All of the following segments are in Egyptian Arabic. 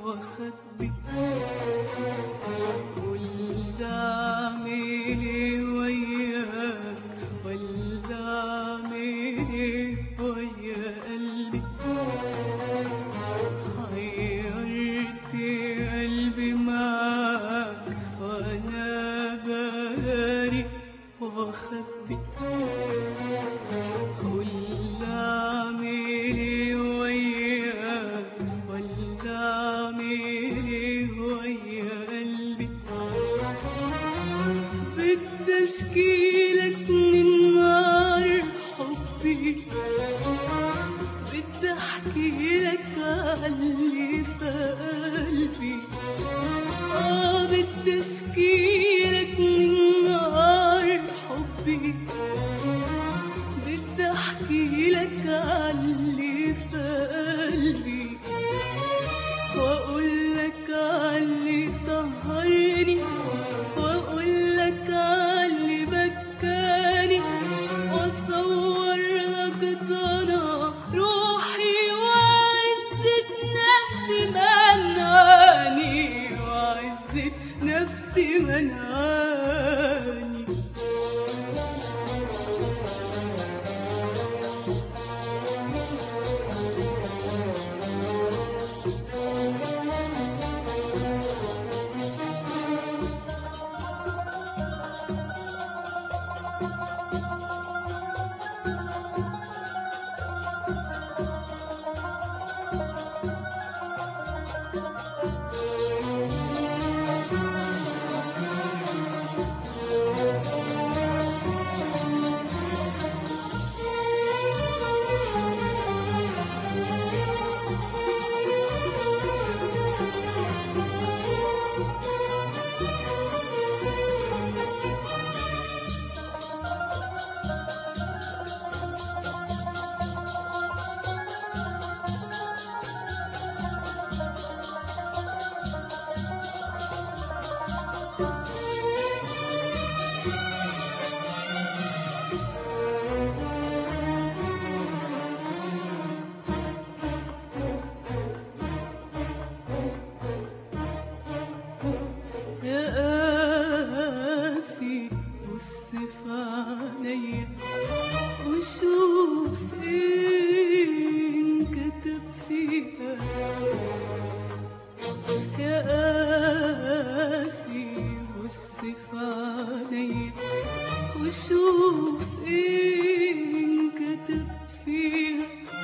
واخبي قول اعمل ايه وياك ولا اعمل ايه ويا قلبي حيرت قلبي معاك وانا باري واخبي قول اعمل ايه وياك ولا اعمل ايه ويا قلبي بدي اشكيلك من نار حبي بدي احكي لك عاللي في قلبي اه بدي اشكيلك من نار حبي بدي احكي لك عاللي في قلبي واقول لك عاللي سهرني واقول لك عاللي بكاني واصور لك ضنا روحي وعزة نفسي منعاني وعزة نفسي منعاني يا قاسي بص في عينيا وشوف ايه انكتب فيها يا قاسي بص في عينيا وشوف ايه انكتب فيها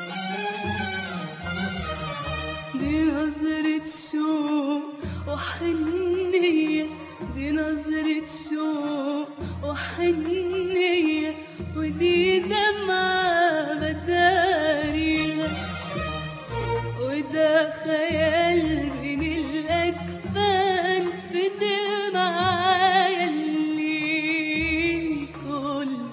دي نظرة شوق وحنية دي نظرة شوق وحنية ودي دمعة بدارية وده خيال بين الأكفان في دمعة الليل كله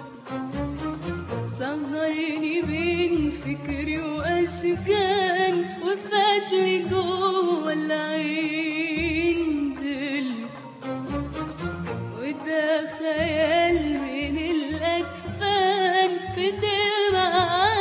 سهرني بين فكري واشجان وفاتلي جوه العين دل وده خيال من الاكفان في دمع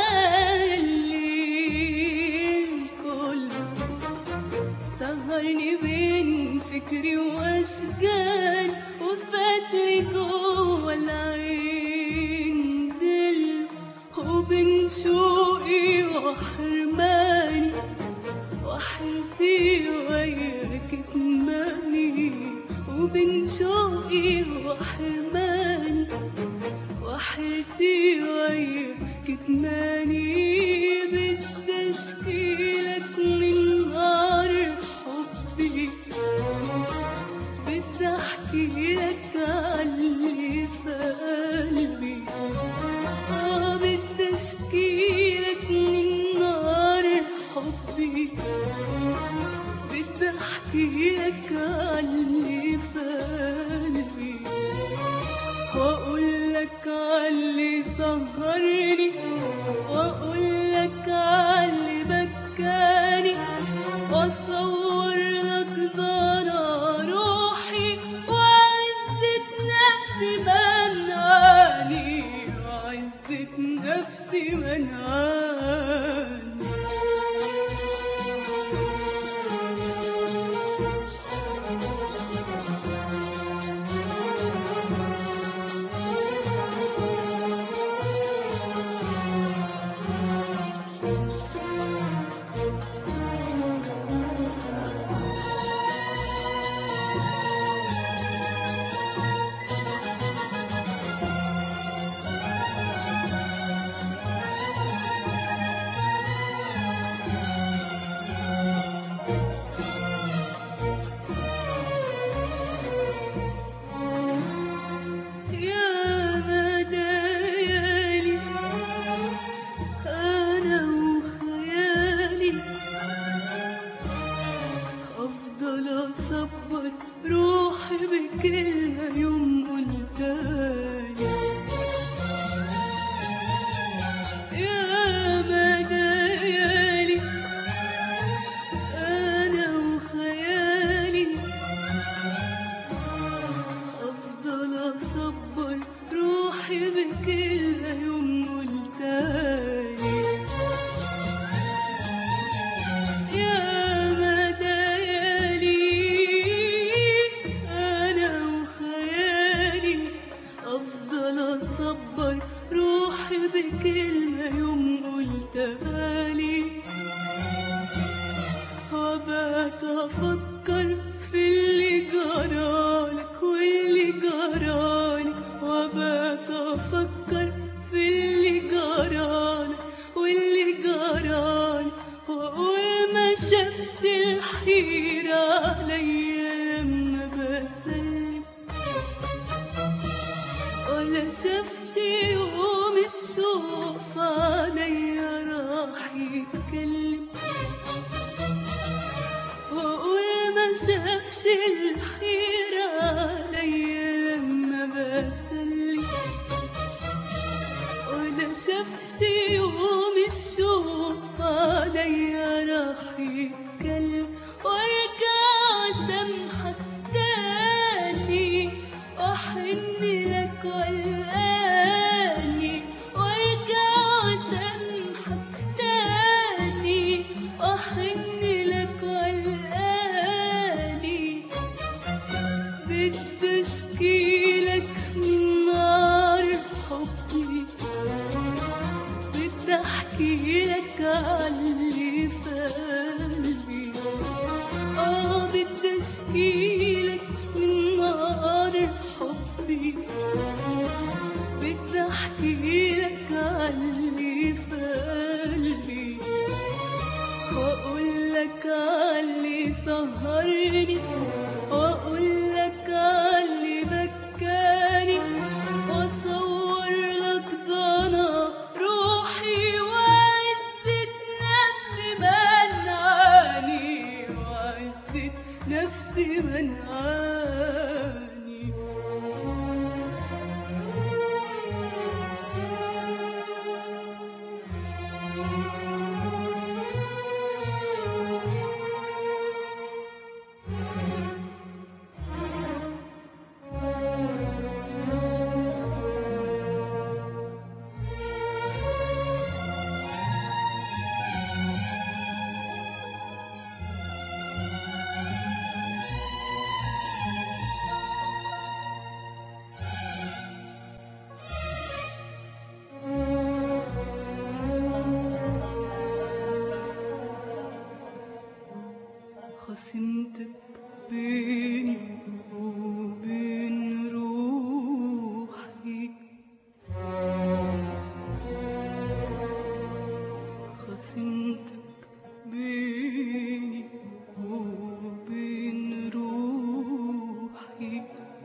الليل كله سهرني بين فكري واشجان وفاتلي جوه العين دل وبين شوقي وحرماني وحيرتي وياك كتماني وبين شوقي وحرماني وحيرتي وياك كتماني بدي اشكيلك من نار حبي بدي احكي لك عاللي في قلبي اه بدي اشكيلك من نار حبي بدي احكي لك عاللي في قلبي واقول لك عاللي سهرني واقول لك عاللي بكى شافش الحيرة عليا لما بسلم ولا شافش يوم الشوق عليا راح يتكلم وأقول ما شافش الحيرة عليا لما بسلم ولا شافش يوم الشوق عليا راح يتكلم وارجع واسامحك تاني واحن لك والاني وارجع واسامحك تاني واحن لك والاني بدي اشكيلك من نار حبي بدي احكي لك عاللي في قلبي اه بدي اشكيلك من نار حبي بدي احكي لك عاللي في قلبي واقول لك عاللي سهرني واقول لك عاللي بكاني واصور لك ضنا روحي وعزة نفسي منعاني وعزة نفسي منعاني خصمتك بيني وبين روحي خصمتك بيني وبين روحي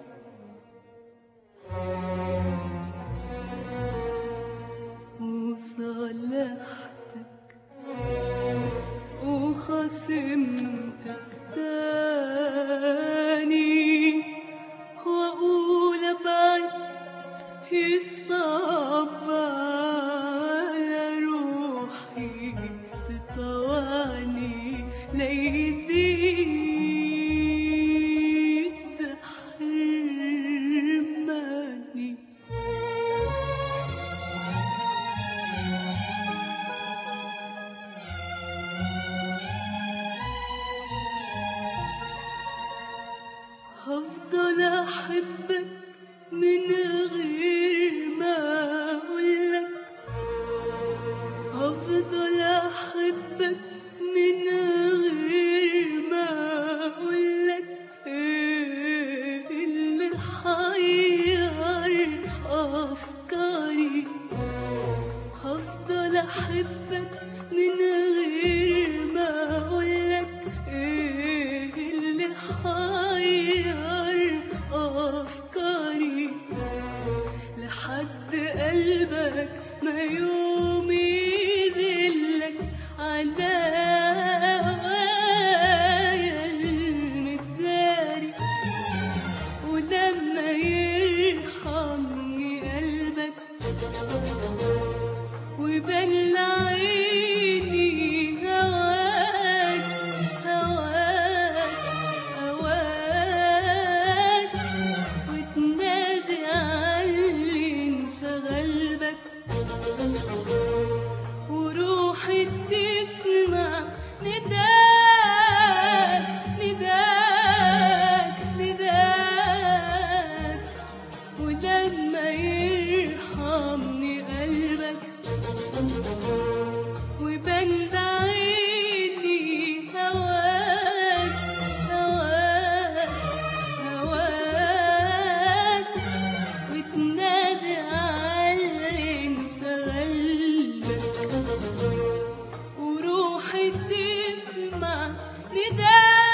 وصالحتك وخصمتك تاني واقول ابعد الصعب على روحي تطوعني ليزيد حرماني هفضل احبك من غير ما اقولك هفضل احبك من غير ما اقولك ايه اللي حير افكاري هفضل احبك من غير ما اقولك ايه اللي حير افكاري لحد قلبك ما يوم يدلك على هوايا المداري ولما يرحمني قلبك ويبان عيني هواك هواك هواك وتنادي علي انشغل بك وروحي تسمع نداك نداك نداك ولما يرحمني قلبك ويبان عيني هواك هواك هواك وتنادي علي انشغلك وروحي تسمع تسمع نداء